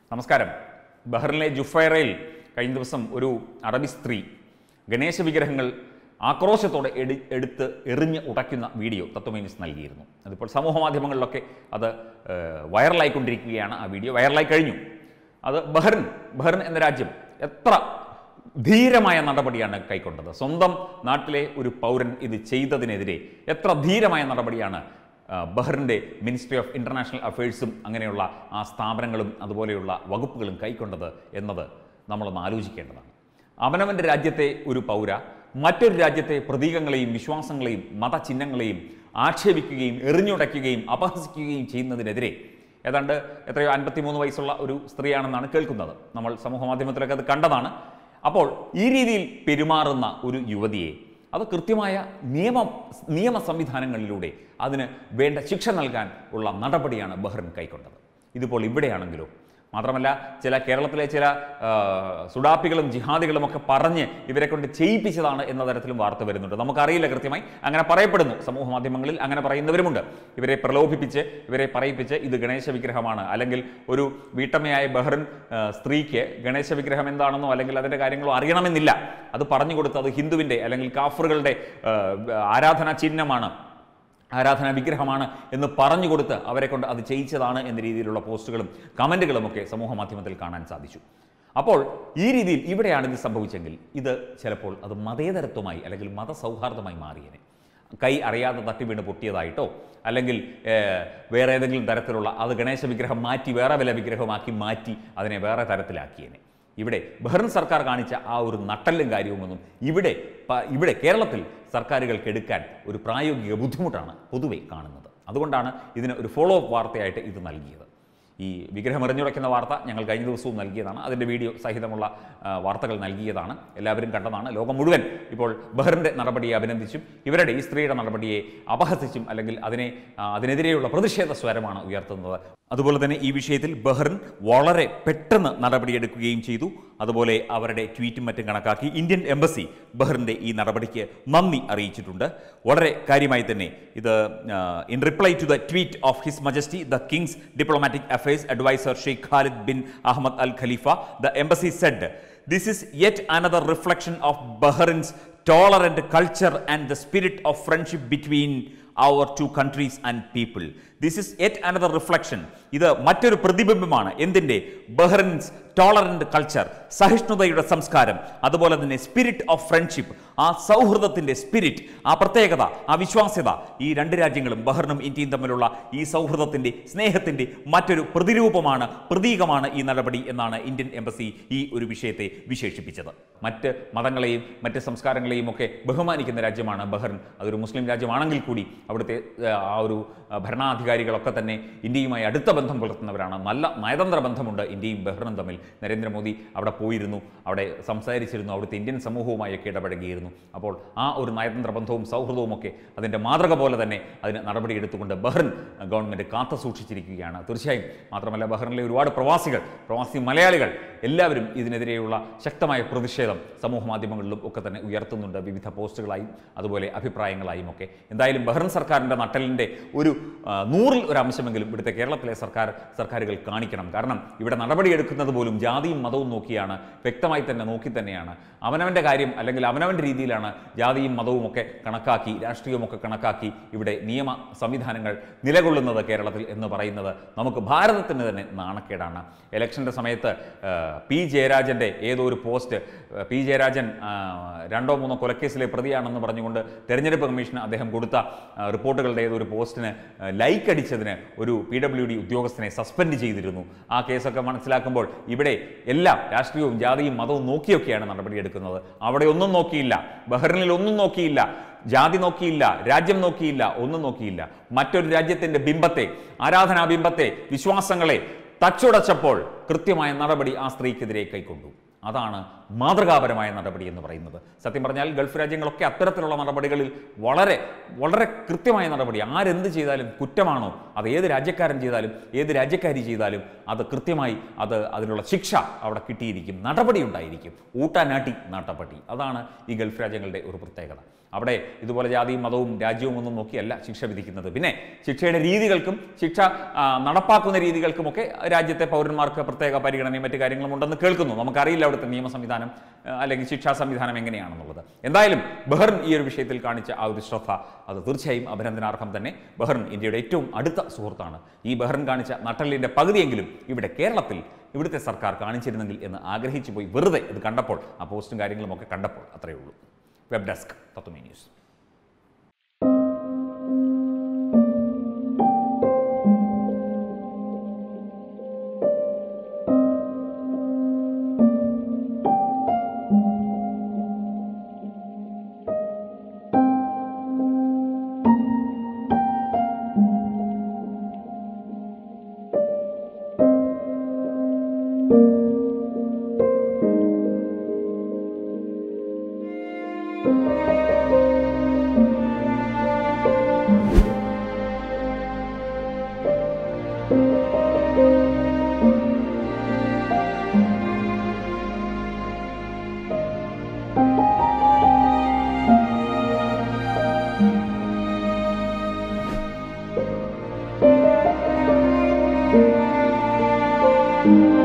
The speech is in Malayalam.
നമസ്കാരം ബഹ്റിനിലെ ജുഫൈറയിൽ കഴിഞ്ഞ ദിവസം ഒരു അറബി സ്ത്രീ ഗണേശ വിഗ്രഹങ്ങൾ ആക്രോശത്തോടെ എടു എടുത്ത് എറിഞ്ഞ് ഉടയ്ക്കുന്ന വീഡിയോ തത്വമീനിസ് നൽകിയിരുന്നു അതിപ്പോൾ സമൂഹ മാധ്യമങ്ങളിലൊക്കെ അത് ഏഹ്, വൈറലായിക്കൊണ്ടിരിക്കുകയാണ് ആ വീഡിയോ വൈറലായി കഴിഞ്ഞു അത് ബഹ്റിൻ ബഹ്റിൻ എന്ന രാജ്യം എത്ര ധീരമായ നടപടിയാണ് കൈക്കൊണ്ടത് സ്വന്തം നാട്ടിലെ ഒരു പൗരൻ ഇത് ചെയ്തതിനെതിരെ എത്ര ധീരമായ നടപടിയാണ് ആ, ബഹ്റിൻ്റെ മിനിസ്ട്രി ഓഫ് ഇൻ്റർനാഷണൽ അഫയേഴ്സും അങ്ങനെയുള്ള ആ സ്ഥാപനങ്ങളും അതുപോലെയുള്ള വകുപ്പുകളും കൈക്കൊണ്ടത് എന്നത് നമ്മളൊന്ന് ആലോചിക്കേണ്ടതാണ് അവനവൻ്റെ രാജ്യത്തെ ഒരു പൗര മറ്റൊരു രാജ്യത്തെ പ്രതീകങ്ങളെയും വിശ്വാസങ്ങളെയും മതചിഹ്നങ്ങളെയും ആക്ഷേപിക്കുകയും എറിഞ്ഞുടയ്ക്കുകയും അപഹസിക്കുകയും ചെയ്യുന്നതിനെതിരെ ഏതാണ്ട് എത്രയോ അൻപത്തിമൂന്ന് വയസ്സുള്ള ഒരു സ്ത്രീയാണെന്നാണ് കേൾക്കുന്നത് നമ്മൾ സമൂഹ മാധ്യമത്തിലൊക്കെ അത് കണ്ടതാണ് അപ്പോൾ ഈ രീതിയിൽ പെരുമാറുന്ന ഒരു യുവതിയെ അത് കൃത്യമായ നിയമ നിയമ സംവിധാനങ്ങളിലൂടെ അതിന് വേണ്ട ശിക്ഷ നൽകാൻ ഉള്ള നടപടിയാണ് ബഹ്റിൻ കൈക്കൊണ്ടത് ഇതിപ്പോൾ ഇവിടെയാണെങ്കിലോ മാത്രമല്ല ചില കേരളത്തിലെ ചില ആ, സുഡാപ്പികളും ജിഹാദികളും ഒക്കെ പറഞ്ഞ് ഇവരെ കൊണ്ട് ചെയ്യിപ്പിച്ചതാണ് എന്ന തരത്തിലും വാർത്ത വരുന്നുണ്ട് നമുക്കറിയില്ല കൃത്യമായി അങ്ങനെ പറയപ്പെടുന്നു സമൂഹ മാധ്യമങ്ങളിൽ അങ്ങനെ പറയുന്നവരുമുണ്ട് ഇവരെ പ്രലോഭിപ്പിച്ച് ഇവരെ പറയിപ്പിച്ച് ഇത് ഗണേശ വിഗ്രഹമാണ് അല്ലെങ്കിൽ ഒരു വീട്ടമ്മയായ ബഹ്റിൻ ആ, സ്ത്രീക്ക് ഗണേശ വിഗ്രഹം എന്താണെന്നോ അല്ലെങ്കിൽ അതിൻ്റെ കാര്യങ്ങളോ അറിയണമെന്നില്ല അത് പറഞ്ഞു കൊടുത്ത് അത് ഹിന്ദുവിൻ്റെ അല്ലെങ്കിൽ കാഫറുകളുടെ ആ, ആരാധനാ ചിഹ്നമാണ് ആരാധനാ വിഗ്രഹമാണ് എന്ന് പറഞ്ഞു കൊടുത്ത് അവരെ കൊണ്ട് അത് ചെയ്യിച്ചതാണ് എന്ന രീതിയിലുള്ള പോസ്റ്റുകളും കമൻറ്റുകളും ഒക്കെ സമൂഹ മാധ്യമത്തിൽ കാണാൻ സാധിച്ചു അപ്പോൾ ഈ രീതിയിൽ ഇവിടെയാണ് ഇത് സംഭവിച്ചെങ്കിൽ ഇത് ചിലപ്പോൾ അത് മതേതരത്വമായി അല്ലെങ്കിൽ മതസൗഹാർദ്ദമായി മാറിയേനെ കൈ അറിയാതെ തട്ടി വീണ് പൊട്ടിയതായിട്ടോ അല്ലെങ്കിൽ ഏഹ്, വേറെ ഏതെങ്കിലും തരത്തിലുള്ള അത് ഗണേശ വിഗ്രഹം മാറ്റി വേറെ വില വിഗ്രഹമാക്കി മാറ്റി അതിനെ വേറെ തരത്തിലാക്കിയേനെ ഇവിടെ ബഹ്റിൻ സർക്കാർ കാണിച്ച ആ ഒരു നട്ടല്ലും കാര്യവുമൊന്നും ഇവിടെ പ- ഇവിടെ കേരളത്തിൽ സർക്കാരുകൾക്ക് എടുക്കാൻ ഒരു പ്രായോഗിക ബുദ്ധിമുട്ടാണ് പൊതുവെ കാണുന്നത് അതുകൊണ്ടാണ് ഇതിന് ഒരു ഫോളോ അപ്പ് വാർത്തയായിട്ട് ഇത് നൽകിയത് ഈ വിഗ്രഹം എറിഞ്ഞുടയ്ക്കുന്ന വാർത്ത ഞങ്ങൾ കഴിഞ്ഞ ദിവസവും നൽകിയതാണ് അതിൻ്റെ വീഡിയോ സഹിതമുള്ള ആ, വാർത്തകൾ നൽകിയതാണ് എല്ലാവരും കണ്ടതാണ് ലോകം മുഴുവൻ ഇപ്പോൾ ബഹ്റിൻ്റെ നടപടിയെ അഭിനന്ദിച്ചും ഇവരുടെ ഈ സ്ത്രീയുടെ നടപടിയെ അപഹസിച്ചും അല്ലെങ്കിൽ അതിനെ ആ, അതിനെതിരെയുള്ള പ്രതിഷേധ സ്വരമാണ് ഉയർത്തുന്നത് അതുപോലെ തന്നെ ഈ വിഷയത്തിൽ ബഹ്റിൻ വളരെ പെട്ടെന്ന് നടപടിയെടുക്കുകയും ചെയ്തു അതുപോലെ അവരുടെ ട്വീറ്റും മറ്റും കണക്കാക്കി ഇന്ത്യൻ എംബസി ബഹ്റിൻ്റെ ഈ നടപടിക്ക് നന്ദി അറിയിച്ചിട്ടുണ്ട് വളരെ കാര്യമായി തന്നെ ഇത് in reply to the tweet of his majesty the king's diplomatic affairs adviser Sheikh Khalid bin Ahmed Al Khalifa the embassy said this is yet another reflection of Bahrain's tolerant culture and the spirit of friendship between our two countries and people. This is yet another reflection. ഇത് മറ്റൊരു പ്രതിബിംബമാണ് എന്തിൻ്റെ ബഹ്റിൻസ് ടോളറന്റ് കൾച്ചർ സഹിഷ്ണുതയുടെ സംസ്കാരം അതുപോലെ തന്നെ സ്പിരിറ്റ് ഓഫ് ഫ്രണ്ട്ഷിപ്പ് ആ സൗഹൃദത്തിൻ്റെ സ്പിരിറ്റ് ആ പ്രത്യേകത ആ വിശ്വാസ്യത ഈ രണ്ട് രാജ്യങ്ങളും ബഹ്റിനും ഇന്ത്യയും തമ്മിലുള്ള ഈ സൗഹൃദത്തിൻ്റെ സ്നേഹത്തിൻ്റെ മറ്റൊരു പ്രതിരൂപമാണ് പ്രതീകമാണ് ഈ നടപടി എന്നാണ് ഇന്ത്യൻ എംബസി ഈ ഒരു വിഷയത്തെ വിശേഷിപ്പിച്ചത് മറ്റ് മതങ്ങളെയും മറ്റ് സംസ്കാരങ്ങളെയും ഒക്കെ ബഹുമാനിക്കുന്ന രാജ്യമാണ് ബഹ്റിൻ അതൊരു മുസ്ലിം രാജ്യമാണെങ്കിൽ കൂടി അവിടുത്തെ ആ, ആ ഒരു ആ, ഭരണാധികാരികളൊക്കെ തന്നെ ഇന്ത്യയുമായി അടുത്ത ബന്ധം പുലർത്തുന്നവരാണ് നല്ല നയതന്ത്ര ബന്ധമുണ്ട് ഇന്ത്യയും ബഹ്റിനും തമ്മിൽ നരേന്ദ്രമോദി അവിടെ പോയിരുന്നു അവിടെ സംസാരിച്ചിരുന്നു അവിടുത്തെ ഇന്ത്യൻ സമൂഹവുമായൊക്കെ ഇടപഴകിയിരുന്നു അപ്പോൾ ആ ഒരു നയതന്ത്ര ബന്ധവും സൗഹൃദവും ഒക്കെ അതിൻ്റെ മാതൃക പോലെ തന്നെ അതിന് നടപടിയെടുത്തുകൊണ്ട് ബഹ്റിൻ ഗവൺമെൻറ് കാത്തു സൂക്ഷിച്ചിരിക്കുകയാണ് തീർച്ചയായും മാത്രമല്ല ബഹ്റിനിലെ ഒരുപാട് പ്രവാസികൾ പ്രവാസി മലയാളികൾ എല്ലാവരും ഇതിനെതിരെയുള്ള ശക്തമായ പ്രതിഷേധം സമൂഹ മാധ്യമങ്ങളിലും ഒക്കെ തന്നെ ഉയർത്തുന്നുണ്ട് വിവിധ പോസ്റ്റുകളായും അതുപോലെ അഭിപ്രായങ്ങളായും ഒക്കെ എന്തായാലും ബഹ്റിൻ സർക്കാരിൻ്റെ നട്ടലിൻ്റെ ഒരു ആ, നൂറിൽ ഒരു അംശമെങ്കിലും ഇവിടുത്തെ കേരളത്തിലെ സർക്കാർ സർക്കാരുകൾ കാണിക്കണം കാരണം ഇവിടെ നടപടിയെടുക്കുന്നത് പോലും ജാതിയും മതവും നോക്കിയാണ് വ്യക്തമായി തന്നെ നോക്കി തന്നെയാണ് അവനവൻ്റെ കാര്യം അല്ലെങ്കിൽ അവനവൻ്റെ രീതിയിലാണ് ജാതിയും മതവും ഒക്കെ കണക്കാക്കി രാഷ്ട്രീയമൊക്കെ കണക്കാക്കി ഇവിടെ നിയമ സംവിധാനങ്ങൾ നിലകൊള്ളുന്നത് കേരളത്തിൽ എന്ന് പറയുന്നത് നമുക്ക് ഭാരതത്തിന് തന്നെ നാണക്കേടാണ് ഇലക്ഷൻ്റെ സമയത്ത് ആ, പി ജയരാജൻ്റെ ഏതോ ഒരു പോസ്റ്റ് ആ, പി ജയരാജൻ ആ, രണ്ടോ മൂന്നോ കൊലക്കേസിലെ പ്രതിയാണെന്ന് പറഞ്ഞുകൊണ്ട് തെരഞ്ഞെടുപ്പ് കമ്മീഷന് അദ്ദേഹം കൊടുത്ത ആ, റിപ്പോർട്ടുകളുടെ ഏതോ ഒരു പോസ്റ്റിന് ആ, ലൈക്ക് അടിച്ചതിന് ഒരു പി ഡബ്ല്യു ഡി ഉദ്യോഗസ്ഥനെ സസ്പെൻഡ് ചെയ്തിരുന്നു ആ കേസൊക്കെ മനസ്സിലാക്കുമ്പോൾ ഇവിടെ എല്ലാം രാഷ്ട്രീയവും ജാതിയും മതവും നോക്കിയൊക്കെയാണ് നടപടിയെടുക്കുന്നത് അവിടെ ഒന്നും നോക്കിയില്ല ബഹ്റിനിൽ ഒന്നും നോക്കിയില്ല ജാതി നോക്കിയില്ല രാജ്യം നോക്കിയില്ല ഒന്നും നോക്കിയില്ല മറ്റൊരു രാജ്യത്തിന്റെ ബിംബത്തെ ആരാധനാ ബിംബത്തെ വിശ്വാസങ്ങളെ തച്ചുടച്ചപ്പോൾ കൃത്യമായ നടപടി ആ സ്ത്രീക്കെതിരെ കൈക്കൊണ്ടു അതാണ് മാതൃകാപരമായ നടപടി എന്ന് പറയുന്നത് സത്യം പറഞ്ഞാൽ ഗൾഫ് രാജ്യങ്ങളൊക്കെ അത്തരത്തിലുള്ള നടപടികളിൽ വളരെ വളരെ കൃത്യമായ നടപടി ആരെന്ത് ചെയ്താലും കുറ്റമാണോ അത് ഏത് രാജ്യക്കാരൻ ചെയ്താലും ഏത് രാജ്യക്കാരി ചെയ്താലും അത് കൃത്യമായി അത് അതിനുള്ള ശിക്ഷ അവിടെ കിട്ടിയിരിക്കും നടപടി ഉണ്ടായിരിക്കും ഊട്ടാനാട്ടി നാട്ടപ്പട്ടി അതാണ് ഈ ഗൾഫ് രാജ്യങ്ങളുടെ ഒരു പ്രത്യേകത അവിടെ ഇതുപോലെ ജാതിയും മതവും രാജ്യവും ഒന്നും നോക്കിയല്ല ശിക്ഷ വിധിക്കുന്നത് പിന്നെ ശിക്ഷയുടെ രീതികൾക്കും ശിക്ഷ ആ, നടപ്പാക്കുന്ന രീതികൾക്കുമൊക്കെ രാജ്യത്തെ പൗരന്മാർക്ക് പ്രത്യേക പരിഗണനയും മറ്റു കാര്യങ്ങളും ഉണ്ടെന്ന് കേൾക്കുന്നു നമുക്കറിയില്ല അവിടുത്തെ നിയമ സംവിധാനം ആ, അല്ലെങ്കിൽ ശിക്ഷാ സംവിധാനം എങ്ങനെയാണെന്നുള്ളത് എന്തായാലും ബഹ്റിൻ ഈ ഒരു വിഷയത്തിൽ കാണിച്ച ആ ഒരു ശ്രദ്ധ അത് തീർച്ചയായും അഭിനന്ദനാർഹം തന്നെ ബഹ്റിൻ ഇന്ത്യയുടെ ഏറ്റവും അടുത്ത സുഹൃത്താണ് ഈ ബഹ്റിൻ കാണിച്ച നട്ടലിൻ്റെ പകുതിയെങ്കിലും ഇവിടെ കേരളത്തിൽ ഇവിടുത്തെ സർക്കാർ കാണിച്ചിരുന്നെങ്കിൽ എന്ന് ആഗ്രഹിച്ചു പോയി വെറുതെ ഇത് കണ്ടപ്പോൾ ആ പോസ്റ്റും കാര്യങ്ങളും ഒക്കെ കണ്ടപ്പോൾ അത്രയേ ഉള്ളൂ വെബ് ഡെസ്ക് തത്വമേ ന്യൂസ് thank you